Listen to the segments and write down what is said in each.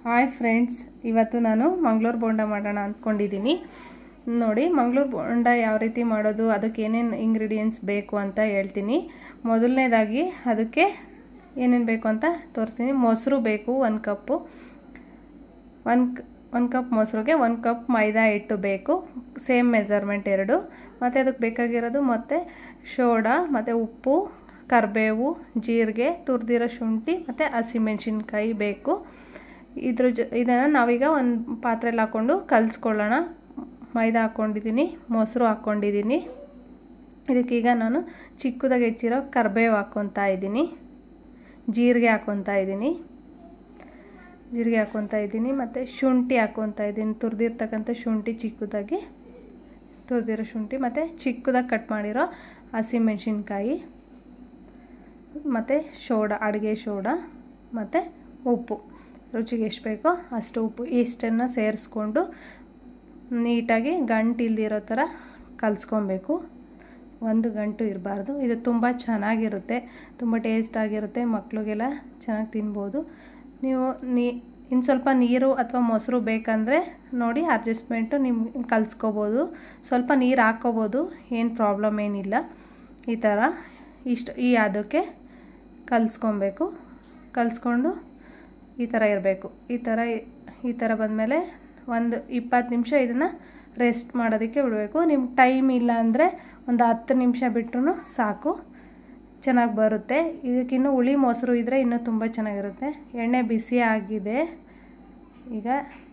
hi friends ಇವತ್ತು ನಾನು ಮಂಗಳೂರು ಬೋಂಡ ಮಾಡೋಣ ಅಂದ್ಕೊಂಡಿದ್ದೀನಿ ನೋಡಿ ಮಂಗಳೂರು ಬೋಂಡ ಯಾವ ರೀತಿ ಮಾಡೋದು ಅದಕ್ಕೆ ಏನೇನು ಇಂಗ್ರೀಡಿಯೆಂಟ್ಸ್ ಬೇಕು ಅಂತ ಹೇಳ್ತೀನಿ ಮೊದಲನೇದಾಗಿ ಅದಕ್ಕೆ ಏನೇನು ಬೇಕು ಅಂತ ತೋರಿಸ್ತೀನಿ ಮೊಸರು ಬೇಕು ಒಂದು ಕಪ್ಪು ಒಂದು ಒಂದು ಕಪ್ ಮೊಸರಿಗೆ ಒಂದು ಕಪ್ ಮೈದಾ ಹಿಟ್ಟು ಬೇಕು ಸೇಮ್ ಮೆಜರ್ಮೆಂಟ್ ಎರಡು ಮತ್ತು ಅದಕ್ಕೆ ಬೇಕಾಗಿರೋದು ಮತ್ತು ಸೋಡಾ ಮತ್ತು ಉಪ್ಪು ಕರಿಬೇವು ಜೀರಿಗೆ ತುರಿದಿರೋ ಶುಂಠಿ ಮತ್ತು ಹಸಿಮೆಣ್ಸಿನ್ಕಾಯಿ ಬೇಕು ಇದ್ರ ಜೊ ಇದನ್ನು ನಾವೀಗ ಒಂದು ಪಾತ್ರೆಯಲ್ಲಿ ಹಾಕ್ಕೊಂಡು ಕಲಿಸ್ಕೊಳ್ಳೋಣ ಮೈದಾ ಹಾಕ್ಕೊಂಡಿದ್ದೀನಿ ಮೊಸರು ಹಾಕ್ಕೊಂಡಿದ್ದೀನಿ ಇದಕ್ಕೀಗ ನಾನು ಚಿಕ್ಕದಾಗಿ ಹೆಚ್ಚಿರೋ ಕರಿಬೇವು ಹಾಕ್ಕೊತಾ ಇದ್ದೀನಿ ಜೀರಿಗೆ ಹಾಕ್ಕೊತಾ ಇದ್ದೀನಿ ಜೀರಿಗೆ ಹಾಕ್ಕೊತಾ ಇದ್ದೀನಿ ಮತ್ತು ಶುಂಠಿ ಹಾಕ್ಕೊತಾ ಇದ್ದೀನಿ ತುರಿದಿರ್ತಕ್ಕಂಥ ಶುಂಠಿ ಚಿಕ್ಕದಾಗಿ ತುರಿದಿರೋ ಶುಂಠಿ ಮತ್ತು ಚಿಕ್ಕದಾಗಿ ಕಟ್ ಮಾಡಿರೋ ಹಸಿಮೆಣ್ಸಿನ್ಕಾಯಿ ಮತ್ತು ಸೋಡಾ ಅಡುಗೆ ಸೋಡಾ ಮತ್ತು ಉಪ್ಪು ರುಚಿಗೆ ಎಷ್ಟು ಬೇಕೋ ಅಷ್ಟು ಉಪ್ಪು ಇಷ್ಟನ್ನು ಸೇರಿಸ್ಕೊಂಡು ನೀಟಾಗಿ ಗಂಟು ಇಲ್ದಿರೋ ಥರ ಕಲಿಸ್ಕೊಬೇಕು ಒಂದು ಗಂಟು ಇರಬಾರ್ದು ಇದು ತುಂಬ ಚೆನ್ನಾಗಿರುತ್ತೆ ತುಂಬ ಟೇಸ್ಟಾಗಿರುತ್ತೆ ಮಕ್ಕಳಿಗೆಲ್ಲ ಚೆನ್ನಾಗಿ ತಿನ್ಬೋದು ನೀವು ನೀ ಇನ್ನು ಸ್ವಲ್ಪ ನೀರು ಅಥವಾ ಮೊಸರು ಬೇಕಂದರೆ ನೋಡಿ ಅಡ್ಜಸ್ಟ್ಮೆಂಟು ನಿಮ್ಮ ಕಲಿಸ್ಕೋಬೋದು ಸ್ವಲ್ಪ ನೀರು ಹಾಕ್ಕೋಬೋದು ಏನು ಪ್ರಾಬ್ಲಮ್ ಏನಿಲ್ಲ ಈ ಥರ ಇಷ್ಟು ಈ ಅದಕ್ಕೆ ಕಲಿಸ್ಕೊಬೇಕು ಕಲಿಸ್ಕೊಂಡು ಈ ಥರ ಇರಬೇಕು ಈ ಥರ ಈ ಥರ ಬಂದಮೇಲೆ ಒಂದು ಇಪ್ಪತ್ತು ನಿಮಿಷ ಇದನ್ನು ರೆಸ್ಟ್ ಮಾಡೋದಕ್ಕೆ ಬಿಡಬೇಕು ನಿಮ್ಗೆ ಟೈಮ್ ಇಲ್ಲ ಅಂದರೆ ಒಂದು ಹತ್ತು ನಿಮಿಷ ಬಿಟ್ಟರು ಸಾಕು ಚೆನ್ನಾಗಿ ಬರುತ್ತೆ ಇದಕ್ಕಿನ್ನೂ ಹುಳಿ ಮೊಸರು ಇದ್ದರೆ ಇನ್ನೂ ತುಂಬ ಚೆನ್ನಾಗಿರುತ್ತೆ ಎಣ್ಣೆ ಬಿಸಿ ಆಗಿದೆ ಈಗ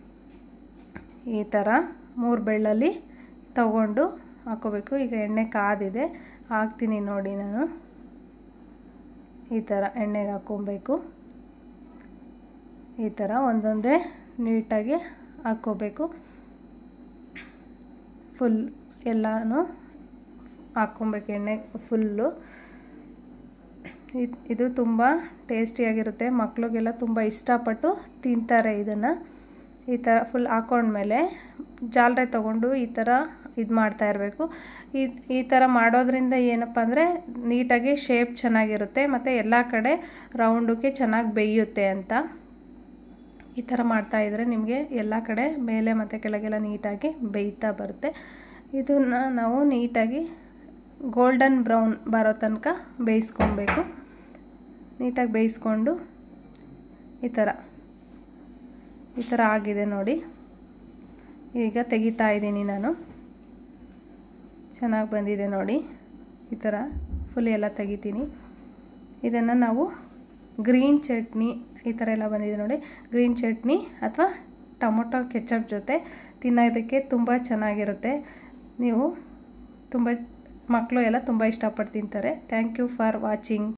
ಈ ಥರ ಮೂರು ಬೆಳ್ಳಲ್ಲಿ ತಗೊಂಡು ಹಾಕೋಬೇಕು ಈಗ ಎಣ್ಣೆ ಕಾದಿದೆ ಹಾಕ್ತೀನಿ ನೋಡಿ ನಾನು ಈ ಥರ ಎಣ್ಣೆಗೆ ಹಾಕ್ಕೊಬೇಕು ಈ ಥರ ಒಂದೊಂದೇ ನೀಟಾಗಿ ಹಾಕ್ಕೋಬೇಕು ಫುಲ್ ಎಲ್ಲನೂ ಹಾಕ್ಕೊಬೇಕು ಎಣ್ಣೆ ಫುಲ್ಲು ಇದು ತುಂಬ ಟೇಸ್ಟಿಯಾಗಿರುತ್ತೆ ಮಕ್ಕಳಿಗೆಲ್ಲ ತುಂಬ ಇಷ್ಟಪಟ್ಟು ತಿಂತಾರೆ ಇದನ್ನು ಈ ಥರ ಫುಲ್ ಹಾಕ್ಕೊಂಡ್ಮೇಲೆ ಜಾಲರೆ ತೊಗೊಂಡು ಈ ಥರ ಇದು ಮಾಡ್ತಾ ಇರಬೇಕು ಈ ಈ ಥರ ಮಾಡೋದ್ರಿಂದ ಏನಪ್ಪ ಅಂದರೆ ನೀಟಾಗಿ ಶೇಪ್ ಚೆನ್ನಾಗಿರುತ್ತೆ ಮತ್ತು ಎಲ್ಲ ಕಡೆ ರೌಂಡಕ್ಕೆ ಚೆನ್ನಾಗಿ ಬೇಯುತ್ತೆ ಅಂತ ಈ ಥರ ಮಾಡ್ತಾಯಿದ್ರೆ ನಿಮಗೆ ಎಲ್ಲ ಕಡೆ ಮೇಲೆ ಮತ್ತು ಕೆಳಗೆಲ್ಲ ನೀಟಾಗಿ ಬೇಯ್ತಾ ಬರುತ್ತೆ ಇದನ್ನು ನಾವು ನೀಟಾಗಿ ಗೋಲ್ಡನ್ ಬ್ರೌನ್ ಬರೋ ತನಕ ಬೇಯಿಸ್ಕೊಬೇಕು ನೀಟಾಗಿ ಬೇಯಿಸ್ಕೊಂಡು ಈ ಥರ ಈ ಥರ ಆಗಿದೆ ನೋಡಿ ಈಗ ತೆಗಿತಾ ಇದ್ದೀನಿ ನಾನು ಚೆನ್ನಾಗಿ ಬಂದಿದೆ ನೋಡಿ ಈ ಥರ ಫುಲ್ ಎಲ್ಲ ತೆಗಿತೀನಿ ಇದನ್ನು ನಾವು ಗ್ರೀನ್ ಚಟ್ನಿ ಈ ಥರ ಎಲ್ಲ ಬಂದಿದೆ ನೋಡಿ ಗ್ರೀನ್ ಚಟ್ನಿ ಅಥವಾ ಟೊಮೊಟೊ ಕೆಚಪ್ ಜೊತೆ ತಿನ್ನೋದಕ್ಕೆ ತುಂಬ ಚೆನ್ನಾಗಿರುತ್ತೆ ನೀವು ತುಂಬ ಮಕ್ಕಳು ಎಲ್ಲ ತುಂಬ ಇಷ್ಟಪಟ್ಟು ತಿಂತಾರೆ ಥ್ಯಾಂಕ್ ಯು ಫಾರ್ ವಾಚಿಂಗ್